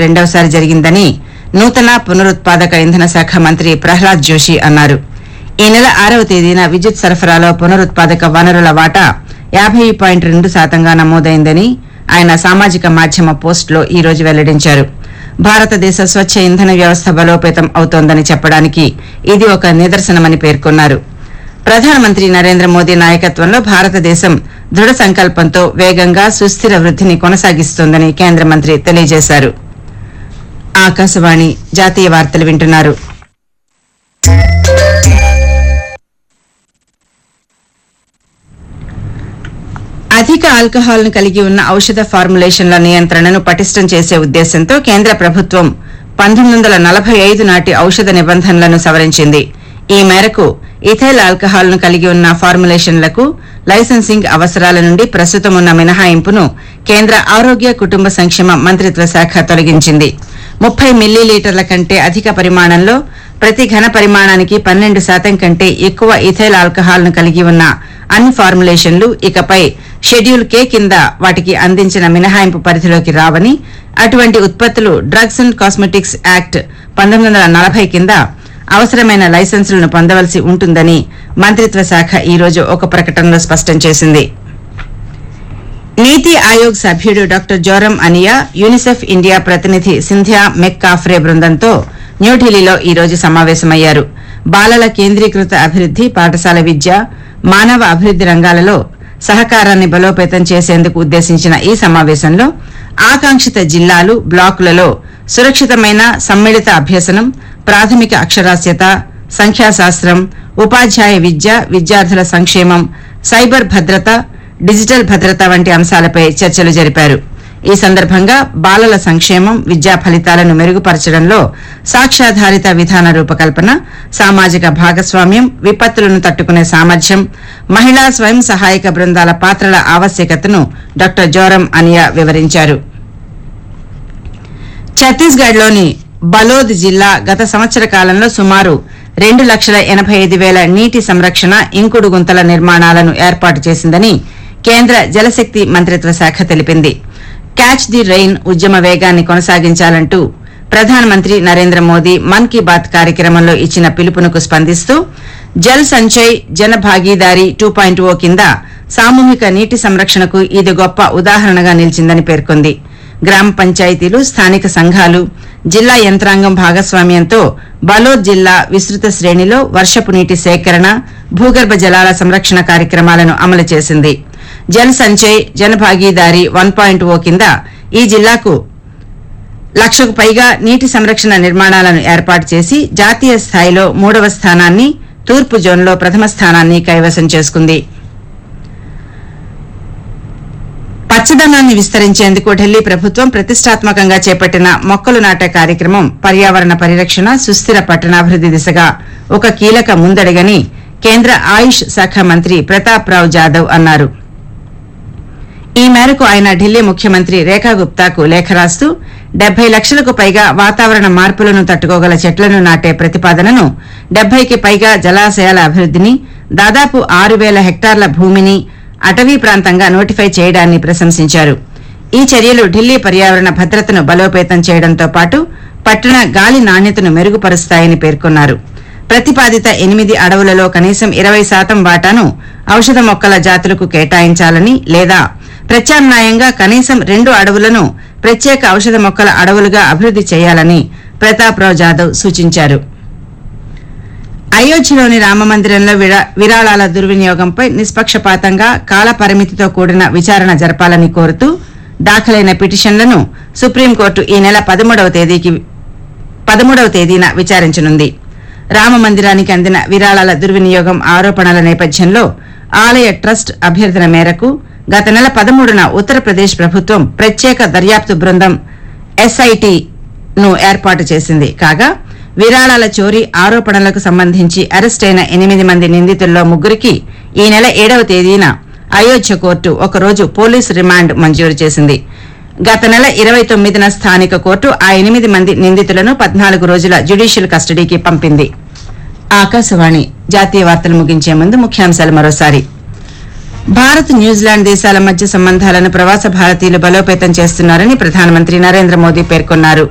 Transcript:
రెండవసారి జరిగిందని నూతన పునరుత్పాదక ఇంధన శాఖ మంత్రి ప్రహ్లాద్ జోషి అన్నారు ఈ నెల ఆరవ తేదీన విద్యుత్ సరఫరాలో పునరుత్పాదక వనరుల వాటా యాభై పాయింట్ రెండు శాతంగా నమోదైందని ఆయన సామాజిక మాధ్యమ పోస్టులో ఈ రోజు వెల్లడించారు భారతదేశ స్వచ్ఛ ఇంధన వ్యవస్థ బలోపేతం అవుతోందని చెప్పడానికి ఇది ఒక నిదర్శనమని పేర్కొన్నారు ప్రధానమంత్రి నరేంద్ర మోదీ నాయకత్వంలో భారతదేశం దృఢ సంకల్పంతో వేగంగా సుస్థిర వృద్ధిని కొనసాగిస్తోందని కేంద్ర మంత్రి తెలియజేశారు ఆకాశవాణి జాతీయ వార్తలు వింటున్నారు అధిక ఆల్కహాల్ ను కలిగి ఉన్న ఔషధ ఫార్ములేషన్ల నియంత్రణను పటిష్టం చేసే ఉద్దేశంతో కేంద్ర ప్రభుత్వం పంతొమ్మిది వందల నలభై ఐదు నాటి ఔషధ నిబంధనలను సవరించింది ఈ మేరకు ఇథైల్ ఆల్కహాల్ ను కలిగి ఉన్న ఫార్ములేషన్లకు లైసెన్సింగ్ అవసరాల నుండి ప్రస్తుతం ఉన్న మినహాయింపును కేంద్ర ఆరోగ్య కుటుంబ సంక్షేమ మంత్రిత్వ శాఖ తొలగించింది ముప్పై మిల్లీలీటర్ల కంటే అధిక పరిమాణంలో ప్రతి ఘన పరిమాణానికి పన్నెండు శాతం కంటే ఎక్కువ ఇథైల్ ఆల్కహాల్ ను కలిగి ఉన్న అన్ని ఫార్ములేషన్లు ఇకపై షెడ్యూల్ కే కింద వాటికి అందించిన మినహాయింపు పరిధిలోకి రావని అటువంటి ఉత్పత్తులు డ్రగ్స్ అండ్ కాస్మెటిక్స్ యాక్ట్ పంతొమ్మిది వందల నలభై కింద అవసరమైన లైసెన్సులను పొందవలసి ఉంటుందని మంత్రిత్వ శాఖ ఈ రోజు ఒక ప్రకటనలో స్పష్టం చేసింది నీతి ఆయోగ్ సభ్యుడు డాక్టర్ జోరం అనియా యూనిసెఫ్ ఇండియా ప్రతినిధి సింధ్యా మెక్కాఫ్రే బృందంతో న్యూఢిల్లీలో ఈ రోజు సమావేశమయ్యారు బాలల కేంద్రీకృత అభివృద్ది పాఠశాల విద్య మానవ అభివృద్ది రంగాలలో సహకారాన్ని బలోపేతం చేసేందుకు ఉద్దేశించిన ఈ సమావేశంలో ఆకాంక్షిత జిల్లాలు బ్లాకులలో సురక్షితమైన సమ్మిళిత అభ్యసనం ప్రాథమిక అక్షరాస్యత సంఖ్యాశాస్త్రం ఉపాధ్యాయ విద్య విద్యార్థుల సంక్షేమం సైబర్ భద్రత డిజిటల్ భద్రత వంటి అంశాలపై చర్చలు జరిపారు ఈ సందర్భంగా బాలల సంక్షేమం విద్యా ఫలితాలను మెరుగుపరచడంలో సాక్ష్యాధారిత విధాన రూపకల్పన సామాజిక భాగస్వామ్యం విపత్తులను తట్టుకునే సామర్థ్యం మహిళా స్వయం సహాయక బృందాల పాత్రల ఆవశ్యకతను డాక్టర్ జోరం అనియా వివరించారు ఛత్తీస్గఢ్లోని బలోద్ జిల్లా గత సంవత్సర కాలంలో సుమారు రెండు లక్షల ఎనభై ఐదు వేల నీటి సంరక్షణ ఇంకుడు గుంతల నిర్మాణాలను ఏర్పాటు చేసిందని కేంద్ర జలశక్తి మంత్రిత్వ శాఖ తెలిపింది క్యాచ్ ది రెయిన్ ఉద్యమ వేగాన్ని కొనసాగించాలంటూ ప్రధానమంత్రి నరేంద్ర మోదీ మన్ కీ బాత్ కార్యక్రమంలో ఇచ్చిన పిలుపునకు స్పందిస్తూ జల్ సంచయ్ జన భాగీదారీ టూ పాయింట్ ఓ కింద సామూహిక నీటి సంరక్షణకు ఇది గొప్ప ఉదాహరణగా నిలిచిందని పేర్కొంది గ్రామ పంచాయతీలు స్థానిక సంఘాలు జిల్లా యంత్రాంగం భాగస్వామ్యంతో బలోద్ జిల్లా విస్తృత శ్రేణిలో వర్షపు నీటి సేకరణ భూగర్భ జలాల సంరక్షణ కార్యక్రమాలను అమలు చేసింది జల్ సంచయ్ జన భాగీదారీ వన్ పాయింట్ ఓ కింద ఈ జిల్లాకు లక్షకు పైగా నీటి సంరక్షణ నిర్మాణాలను ఏర్పాటు చేసి జాతీయ స్థాయిలో మూడవ స్థానాన్ని తూర్పు జోన్లో ప్రథమ స్థానాన్ని కైవసం చేసుకుంది పచ్చదనాన్ని విస్తరించేందుకు ఢిల్లీ ప్రభుత్వం ప్రతిష్టాత్మకంగా చేపట్టిన మొక్కలు నాటే కార్యక్రమం పర్యావరణ పరిరక్షణ సుస్థిర పట్టణాభివృద్ది దిశగా ఒక కీలక ముందడుగని కేంద్ర ఆయుష్ శాఖ మంత్రి ప్రతాప్ రావు జాదవ్ అన్నారు ఈ మేరకు ఆయన ఢిల్లీ ముఖ్యమంత్రి రేఖా గుప్తాకు లేఖ రాస్తూ డెబ్బై లక్షలకు పైగా వాతావరణ మార్పులను తట్టుకోగల చెట్లను నాటే ప్రతిపాదనను డెబ్బైకి పైగా జలాశయాల అభివృద్దిని దాదాపు ఆరు వేల హెక్టార్ల భూమిని అటవీ ప్రాంతంగా నోటిఫై చేయడాన్ని ప్రశంసించారు ఈ చర్యలు ఢిల్లీ పర్యావరణ భద్రతను బలోపేతం చేయడంతో పాటు పట్టణ గాలి నాణ్యతను మెరుగుపరుస్తాయని పేర్కొన్నారు ప్రతిపాదిత ఎనిమిది అడవులలో కనీసం ఇరవై శాతం వాటాను ఔషధ మొక్కల జాతులకు కేటాయించాలని లేదా ప్రత్యామ్నాయంగా కనీసం రెండు అడవులను ప్రత్యేక ఔషధ మొక్కల అడవులుగా అభివృద్ది చేయాలని ప్రతాప్రావు జాదవ్ సూచించారు అయోధ్యలోని రామమందిరంలో విరా- విరాళాల దుర్వినియోగంపై నిష్పక్షపాతంగా కాల పరిమితితో కూడిన విచారణ జరపాలని కోరుతూ దాఖలైన పిటిషన్లను సుప్రీంకోర్టు ఈ నెల పదమూడవ తేదీకి పదమూడవ తేదీన విచారించనుంది రామ మందిరానికి అందిన విరాళాల దుర్వినియోగం ఆరోపణల నేపథ్యంలో ఆలయ ట్రస్ట్ అభ్యర్థన మేరకు గత నెల పదమూడున ఉత్తరప్రదేశ్ ప్రభుత్వం ప్రత్యేక దర్యాప్తు బృందం ఎస్ఐటి ను ఏర్పాటు చేసింది కాగా విరాళాల చోరీ ఆరోపణలకు సంబంధించి అరెస్టైన ఎనిమిది మంది నిందితుల్లో ముగ్గురికి ఈ నెల ఏడవ తేదీన అయోధ్య కోర్టు ఒకరోజు పోలీసు రిమాండ్ మంజూరు చేసింది గత నెల ఇరవై తొమ్మిదిన స్థానిక కోర్టు ఆ ఎనిమిది మంది నిందితులను పద్నాలుగు రోజుల జ్యుడిషియల్ కస్టడీకి పంపింది ఆకాశవాణి జాతీయ వార్తలు ముగించే ముందు ముఖ్యాంశాలు మరోసారి భారత్ న్యూజిలాండ్ దేశాల మధ్య సంబంధాలను ప్రవాస భారతీయులు బలోపేతం చేస్తున్నారని ప్రధానమంత్రి నరేంద్ర మోదీ పేర్కొన్నారు